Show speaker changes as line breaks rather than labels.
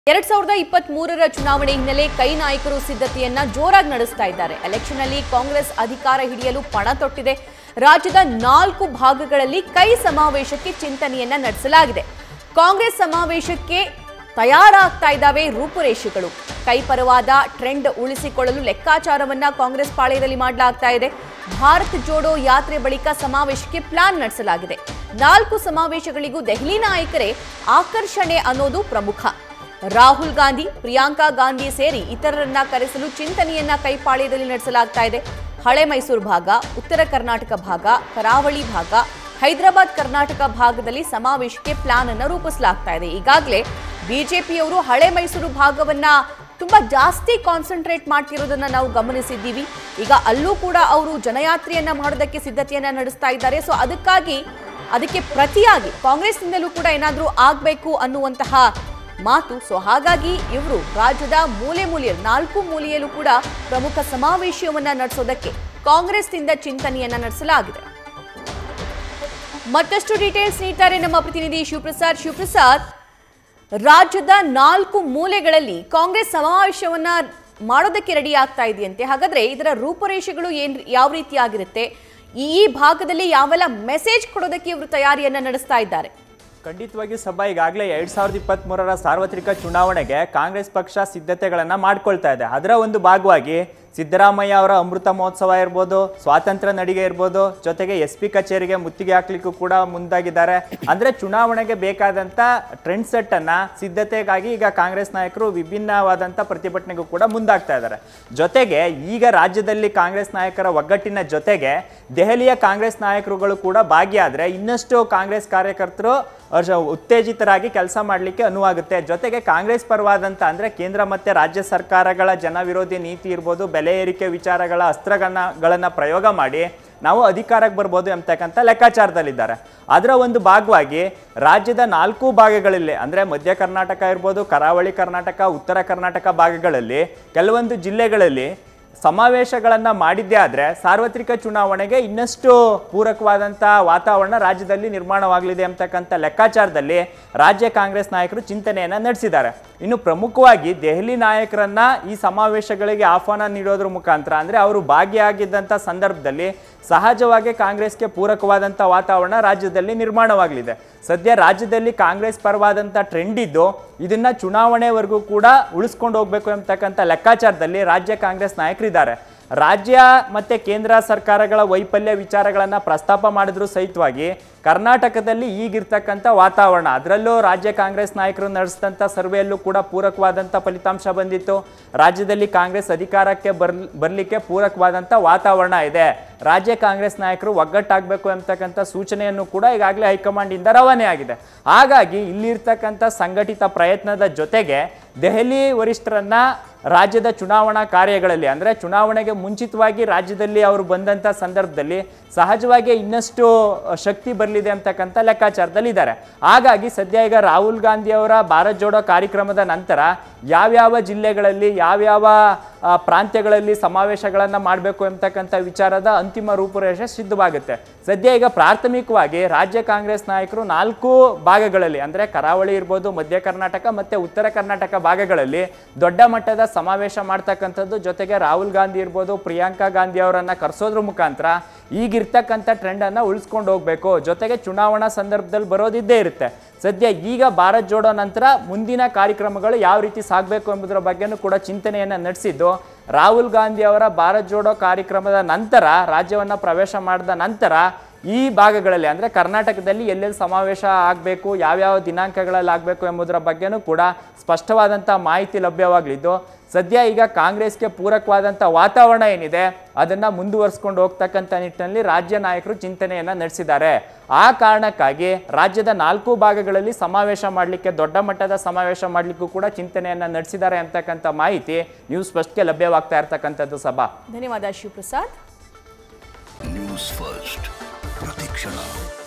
ಎರಡ್ ಸಾವಿರದ ಇಪ್ಪತ್ತ್ ಮೂರರ ಚುನಾವಣೆ ಹಿನ್ನೆಲೆ ಕೈ ನಾಯಕರು ಸಿದ್ಧತೆಯನ್ನ ಜೋರಾಗಿ ನಡೆಸ್ತಾ ಇದ್ದಾರೆ ಎಲೆಕ್ಷನ್ ಅಲ್ಲಿ ಕಾಂಗ್ರೆಸ್ ಅಧಿಕಾರ ಹಿಡಿಯಲು ಪಣ ತೊಟ್ಟಿದೆ ರಾಜ್ಯದ ನಾಲ್ಕು ಭಾಗಗಳಲ್ಲಿ ಕೈ ಸಮಾವೇಶಕ್ಕೆ ಚಿಂತನೆಯನ್ನ ನಡೆಸಲಾಗಿದೆ ಕಾಂಗ್ರೆಸ್ ಸಮಾವೇಶಕ್ಕೆ ತಯಾರಾಗ್ತಾ ಇದ್ದಾವೆ ರೂಪುರೇಷೆಗಳು ಕೈಪರವಾದ ಟ್ರೆಂಡ್ ಉಳಿಸಿಕೊಳ್ಳಲು ಲೆಕ್ಕಾಚಾರವನ್ನ ಕಾಂಗ್ರೆಸ್ ಪಾಳ್ಯದಲ್ಲಿ ಮಾಡಲಾಗ್ತಾ ಇದೆ ಭಾರತ್ ಜೋಡೋ ಯಾತ್ರೆ ಬಳಿಕ ಸಮಾವೇಶಕ್ಕೆ ಪ್ಲಾನ್ ನಡೆಸಲಾಗಿದೆ ನಾಲ್ಕು ಸಮಾವೇಶಗಳಿಗೂ ದೆಹಲಿ ನಾಯಕರೇ ಆಕರ್ಷಣೆ ಅನ್ನೋದು ಪ್ರಮುಖ ರಾಹುಲ್ ಗಾಂಧಿ ಪ್ರಿಯಾಂಕಾ ಗಾಂಧಿ ಸೇರಿ ಇತರರನ್ನ ಕರೆಸಲು ಚಿಂತನೆಯನ್ನ ಕೈಪಾಳ್ಯದಲ್ಲಿ ನಡೆಸಲಾಗ್ತಾ ಇದೆ ಹಳೆ ಮೈಸೂರು ಭಾಗ ಉತ್ತರ ಕರ್ನಾಟಕ ಭಾಗ ಕರಾವಳಿ ಭಾಗ ಹೈದರಾಬಾದ್ ಕರ್ನಾಟಕ ಭಾಗದಲ್ಲಿ ಸಮಾವೇಶಕ್ಕೆ ಪ್ಲಾನ್ ಅನ್ನು ರೂಪಿಸಲಾಗ್ತಾ ಇದೆ ಈಗಾಗಲೇ ಬಿಜೆಪಿಯವರು ಹಳೆ ಮೈಸೂರು ಭಾಗವನ್ನ ತುಂಬಾ ಜಾಸ್ತಿ ಕಾನ್ಸಂಟ್ರೇಟ್ ಮಾಡ್ತಿರೋದನ್ನ ನಾವು ಗಮನಿಸಿದ್ದೀವಿ ಈಗ ಅಲ್ಲೂ ಕೂಡ ಅವರು ಜನಯಾತ್ರೆಯನ್ನ ಮಾಡೋದಕ್ಕೆ ಸಿದ್ಧತೆಯನ್ನ ನಡೆಸ್ತಾ ಇದ್ದಾರೆ ಸೊ ಅದಕ್ಕಾಗಿ ಅದಕ್ಕೆ ಪ್ರತಿಯಾಗಿ ಕಾಂಗ್ರೆಸ್ನಿಂದಲೂ ಕೂಡ ಏನಾದರೂ ಆಗಬೇಕು ಅನ್ನುವಂತಹ ಮಾತು ಸೊ ಹಾಗಾಗಿ ಇವರು ರಾಜ್ಯದ ಮೂಲೆ ಮೂಲೆಯ ನಾಲ್ಕು ಮೂಲೆಯಲ್ಲೂ ಕೂಡ ಪ್ರಮುಖ ಸಮಾವೇಶವನ್ನ ನಡೆಸೋದಕ್ಕೆ ಕಾಂಗ್ರೆಸ್ನಿಂದ ಚಿಂತನೆಯನ್ನ ನಡೆಸಲಾಗಿದೆ ಮತ್ತಷ್ಟು ಡೀಟೇಲ್ಸ್ ನೀಡ್ತಾರೆ ನಮ್ಮ ಪ್ರತಿನಿಧಿ ಶಿವಪ್ರಸಾದ್ ಶಿವಪ್ರಸಾದ್ ರಾಜ್ಯದ ನಾಲ್ಕು ಮೂಲೆಗಳಲ್ಲಿ ಕಾಂಗ್ರೆಸ್ ಸಮಾವೇಶವನ್ನ ಮಾಡೋದಕ್ಕೆ ರೆಡಿ ಆಗ್ತಾ ಇದೆಯಂತೆ ಹಾಗಾದ್ರೆ ಇದರ ರೂಪುರೇಷೆಗಳು ಏನ್ ಯಾವ ರೀತಿಯಾಗಿರುತ್ತೆ ಈ ಭಾಗದಲ್ಲಿ ಯಾವೆಲ್ಲ ಮೆಸೇಜ್ ಕೊಡೋದಕ್ಕೆ ಇವರು ತಯಾರಿಯನ್ನ ನಡೆಸ್ತಾ ಇದ್ದಾರೆ
ಖಂಡಿತವಾಗಿ ಸಭಾ ಈಗಾಗಲೇ ಎರಡ್ ಸಾವಿರದ ಇಪ್ಪತ್ತ್ ಮೂರರ ಸಾರ್ವತ್ರಿಕ ಚುನಾವಣೆಗೆ ಕಾಂಗ್ರೆಸ್ ಪಕ್ಷ ಸಿದ್ಧತೆಗಳನ್ನ ಮಾಡ್ಕೊಳ್ತಾ ಇದೆ ಅದರ ಒಂದು ಭಾಗವಾಗಿ ಸಿದ್ದರಾಮಯ್ಯ ಅವರ ಅಮೃತ ಮಹೋತ್ಸವ ಇರ್ಬೋದು ಸ್ವಾತಂತ್ರ್ಯ ನಡಿಗೆ ಇರ್ಬೋದು ಜೊತೆಗೆ ಎಸ್ ಪಿ ಕಚೇರಿಗೆ ಮುತ್ತಿಗೆ ಹಾಕ್ಲಿಕ್ಕೂ ಕೂಡ ಮುಂದಾಗಿದ್ದಾರೆ ಅಂದ್ರೆ ಚುನಾವಣೆಗೆ ಬೇಕಾದಂತ ಟ್ರೆಂಡ್ ಸೆಟ್ ಅನ್ನ ಸಿದ್ಧತೆಗಾಗಿ ಈಗ ಕಾಂಗ್ರೆಸ್ ನಾಯಕರು ವಿಭಿನ್ನವಾದಂತ ಪ್ರತಿಭಟನೆಗೂ ಕೂಡ ಮುಂದಾಗ್ತಾ ಇದ್ದಾರೆ ಜೊತೆಗೆ ಈಗ ರಾಜ್ಯದಲ್ಲಿ ಕಾಂಗ್ರೆಸ್ ನಾಯಕರ ಒಗ್ಗಟ್ಟಿನ ಜೊತೆಗೆ ದೆಹಲಿಯ ಕಾಂಗ್ರೆಸ್ ನಾಯಕರುಗಳು ಕೂಡ ಭಾಗಿಯಾದ್ರೆ ಇನ್ನಷ್ಟು ಕಾಂಗ್ರೆಸ್ ಕಾರ್ಯಕರ್ತರು ಅರ್ಜ- ಉತ್ತೇಜಿತರಾಗಿ ಕೆಲಸ ಮಾಡಲಿಕ್ಕೆ ಅನುವಾಗುತ್ತೆ ಜೊತೆಗೆ ಕಾಂಗ್ರೆಸ್ ಪರವಾದಂತ ಅಂದ್ರೆ ಕೇಂದ್ರ ಮತ್ತೆ ರಾಜ್ಯ ಸರ್ಕಾರಗಳ ಜನ ವಿರೋಧಿ ನೀತಿ ಇರ್ಬೋದು ಬೆಲೆ ಏರಿಕೆ ವಿಚಾರಗಳ ಅಸ್ತ್ರಗಳನ್ನ ಪ್ರಯೋಗ ಮಾಡಿ ನಾವು ಅಧಿಕಾರಕ್ಕೆ ಬರ್ಬೋದು ಎಂಬತಕ್ಕಂಥ ಲೆಕ್ಕಾಚಾರದಲ್ಲಿದ್ದಾರೆ ಅದರ ಒಂದು ಭಾಗವಾಗಿ ರಾಜ್ಯದ ನಾಲ್ಕು ಭಾಗಗಳಲ್ಲಿ ಅಂದ್ರೆ ಮಧ್ಯ ಕರ್ನಾಟಕ ಇರ್ಬೋದು ಕರಾವಳಿ ಕರ್ನಾಟಕ ಉತ್ತರ ಕರ್ನಾಟಕ ಭಾಗಗಳಲ್ಲಿ ಕೆಲವೊಂದು ಜಿಲ್ಲೆಗಳಲ್ಲಿ ಸಮಾವೇಶಗಳನ್ನ ಮಾಡಿದ್ದೇ ಆದ್ರೆ ಸಾರ್ವತ್ರಿಕ ಚುನಾವಣೆಗೆ ಇನ್ನಷ್ಟು ಪೂರಕವಾದಂಥ ವಾತಾವರಣ ರಾಜ್ಯದಲ್ಲಿ ನಿರ್ಮಾಣವಾಗಲಿದೆ ಅಂತಕ್ಕಂಥ ಲೆಕ್ಕಾಚಾರದಲ್ಲಿ ರಾಜ್ಯ ಕಾಂಗ್ರೆಸ್ ನಾಯಕರು ಚಿಂತನೆಯನ್ನ ನಡೆಸಿದ್ದಾರೆ ಇನ್ನು ಪ್ರಮುಖವಾಗಿ ದೆಹಲಿ ನಾಯಕರನ್ನ ಈ ಸಮಾವೇಶಗಳಿಗೆ ಆಹ್ವಾನ ನೀಡೋದ್ರ ಮುಖಾಂತರ ಅಂದ್ರೆ ಅವರು ಭಾಗಿಯಾಗಿದ್ದಂಥ ಸಂದರ್ಭದಲ್ಲಿ ಸಹಜವಾಗಿ ಕಾಂಗ್ರೆಸ್ಗೆ ಪೂರಕವಾದಂಥ ವಾತಾವರಣ ರಾಜ್ಯದಲ್ಲಿ ನಿರ್ಮಾಣವಾಗಲಿದೆ ಸದ್ಯ ರಾಜ್ಯದಲ್ಲಿ ಕಾಂಗ್ರೆಸ್ ಪರವಾದಂಥ ಟ್ರೆಂಡ್ ಇದ್ದು ಇದನ್ನ ಚುನಾವಣೆವರೆಗೂ ಕೂಡ ಉಳಿಸ್ಕೊಂಡು ಹೋಗ್ಬೇಕು ಎಂಬತಕ್ಕಂಥ ಲೆಕ್ಕಾಚಾರದಲ್ಲಿ ರಾಜ್ಯ ಕಾಂಗ್ರೆಸ್ ನಾಯಕರಿದ್ದಾರೆ ರಾಜ್ಯ ಮತ್ತೆ ಕೇಂದ್ರ ಸರ್ಕಾರಗಳ ವೈಫಲ್ಯ ವಿಚಾರಗಳನ್ನ ಪ್ರಸ್ತಾಪ ಮಾಡಿದ್ರು ಸಹಿತವಾಗಿ ಕರ್ನಾಟಕದಲ್ಲಿ ಈಗಿರ್ತಕ್ಕಂಥ ವಾತಾವರಣ ಅದರಲ್ಲೂ ರಾಜ್ಯ ಕಾಂಗ್ರೆಸ್ ನಾಯಕರು ನಡೆಸಿದಂಥ ಸರ್ವೆಯಲ್ಲೂ ಕೂಡ ಪೂರಕವಾದಂಥ ಫಲಿತಾಂಶ ಬಂದಿತ್ತು ರಾಜ್ಯದಲ್ಲಿ ಕಾಂಗ್ರೆಸ್ ಅಧಿಕಾರಕ್ಕೆ ಬರ್ ಬರಲಿಕ್ಕೆ ಪೂರಕವಾದಂಥ ವಾತಾವರಣ ಇದೆ ರಾಜ್ಯ ಕಾಂಗ್ರೆಸ್ ನಾಯಕರು ಒಗ್ಗಟ್ಟಾಗಬೇಕು ಎಂಬತಕ್ಕಂಥ ಸೂಚನೆಯನ್ನು ಕೂಡ ಈಗಾಗಲೇ ಹೈಕಮಾಂಡಿಂದ ರವಾನೆ ಆಗಿದೆ ಹಾಗಾಗಿ ಇಲ್ಲಿರ್ತಕ್ಕಂಥ ಸಂಘಟಿತ ಪ್ರಯತ್ನದ ಜೊತೆಗೆ ದೆಹಲಿ ವರಿಷ್ಠರನ್ನ ರಾಜ್ಯದ ಚುನಾವಣಾ ಕಾರ್ಯಗಳಲ್ಲಿ ಅಂದರೆ ಚುನಾವಣೆಗೆ ಮುಂಚಿತವಾಗಿ ರಾಜ್ಯದಲ್ಲಿ ಅವರು ಬಂದಂಥ ಸಂದರ್ಭದಲ್ಲಿ ಸಹಜವಾಗಿ ಇನ್ನಷ್ಟು ಶಕ್ತಿ ಬರಲಿದೆ ಅಂತಕ್ಕಂಥ ಲೆಕ್ಕಾಚಾರದಲ್ಲಿದ್ದಾರೆ ಹಾಗಾಗಿ ಸದ್ಯ ಈಗ ರಾಹುಲ್ ಗಾಂಧಿ ಅವರ ಭಾರತ್ ಜೋಡೋ ಕಾರ್ಯಕ್ರಮದ ನಂತರ ಯಾವ್ಯಾವ ಜಿಲ್ಲೆಗಳಲ್ಲಿ ಯಾವ್ಯಾವ ಆ, ಪ್ರಾಂತ್ಯಗಳಲ್ಲಿ ಸಮಾವೇಶಗಳನ್ನು ಮಾಡಬೇಕು ಎಂಬತಕ್ಕಂಥ ವಿಚಾರದ ಅಂತಿಮ ರೂಪುರೇಷೆ ಸಿದ್ಧವಾಗುತ್ತೆ ಸದ್ಯ ಈಗ ಪ್ರಾಥಮಿಕವಾಗಿ ರಾಜ್ಯ ಕಾಂಗ್ರೆಸ್ ನಾಯಕರು ನಾಲ್ಕು ಭಾಗಗಳಲ್ಲಿ ಅಂದರೆ ಕರಾವಳಿ ಇರ್ಬೋದು ಮಧ್ಯ ಕರ್ನಾಟಕ ಮತ್ತು ಉತ್ತರ ಕರ್ನಾಟಕ ಭಾಗಗಳಲ್ಲಿ ದೊಡ್ಡ ಮಟ್ಟದ ಸಮಾವೇಶ ಮಾಡ್ತಕ್ಕಂಥದ್ದು ಜೊತೆಗೆ ರಾಹುಲ್ ಗಾಂಧಿ ಇರ್ಬೋದು ಪ್ರಿಯಾಂಕಾ ಗಾಂಧಿ ಅವರನ್ನ ಕರೆಸೋದ್ರ ಮುಖಾಂತರ ಈಗಿರ್ತಕ್ಕಂಥ ಟ್ರೆಂಡನ್ನು ಉಳಿಸ್ಕೊಂಡು ಹೋಗಬೇಕು ಜೊತೆಗೆ ಚುನಾವಣಾ ಸಂದರ್ಭದಲ್ಲಿ ಬರೋದಿದ್ದೇ ಇರುತ್ತೆ ಸದ್ಯ ಈಗ ಭಾರತ್ ಜೋಡೋ ನಂತರ ಮುಂದಿನ ಕಾರ್ಯಕ್ರಮಗಳು ಯಾವ ರೀತಿ ಸಾಗಬೇಕು ಎಂಬುದರ ಬಗ್ಗೆನೂ ಕೂಡ ಚಿಂತನೆಯನ್ನು ನಡೆಸಿದ್ದು ರಾಹುಲ್ ಗಾಂಧಿ ಅವರ ಭಾರತ್ ಜೋಡೋ ಕಾರ್ಯಕ್ರಮದ ನಂತರ ರಾಜ್ಯವನ್ನು ಪ್ರವೇಶ ಮಾಡಿದ ನಂತರ ಈ ಭಾಗಗಳಲ್ಲಿ ಅಂದರೆ ಕರ್ನಾಟಕದಲ್ಲಿ ಎಲ್ಲೆಲ್ಲಿ ಸಮಾವೇಶ ಆಗಬೇಕು ಯಾವ್ಯಾವ ದಿನಾಂಕಗಳಲ್ಲಿ ಆಗಬೇಕು ಎಂಬುದರ ಬಗ್ಗೆನೂ ಕೂಡ ಸ್ಪಷ್ಟವಾದಂಥ ಮಾಹಿತಿ ಲಭ್ಯವಾಗಲಿದ್ದು ಸದ್ಯ ಈಗ ಕಾಂಗ್ರೆಸ್ಗೆ ಪೂರಕವಾದಂಥ ವಾತಾವರಣ ಏನಿದೆ ಅದನ್ನು ಮುಂದುವರಿಸ್ಕೊಂಡು ಹೋಗ್ತಕ್ಕಂಥ ನಿಟ್ಟಿನಲ್ಲಿ ರಾಜ್ಯ ನಾಯಕರು ಚಿಂತನೆಯನ್ನು ನಡೆಸಿದ್ದಾರೆ ಆ ಕಾರಣಕ್ಕಾಗಿ ರಾಜ್ಯದ ನಾಲ್ಕು ಭಾಗಗಳಲ್ಲಿ ಸಮಾವೇಶ ಮಾಡಲಿಕ್ಕೆ ದೊಡ್ಡ ಮಟ್ಟದ ಸಮಾವೇಶ ಮಾಡಲಿಕ್ಕೂ ಕೂಡ ಚಿಂತನೆಯನ್ನು ನಡೆಸಿದ್ದಾರೆ ಅಂತಕ್ಕಂಥ ಮಾಹಿತಿ ನ್ಯೂಸ್ ಫಸ್ಟ್ಗೆ ಲಭ್ಯವಾಗ್ತಾ ಇರ್ತಕ್ಕಂಥದ್ದು ಸಭಾ
ಧನ್ಯವಾದ ಶಿವಪ್ರಸಾದ್
ನ್ಯೂಸ್ ಫಸ್ಟ್ ಪ್ರತಿಕ್ಷಣ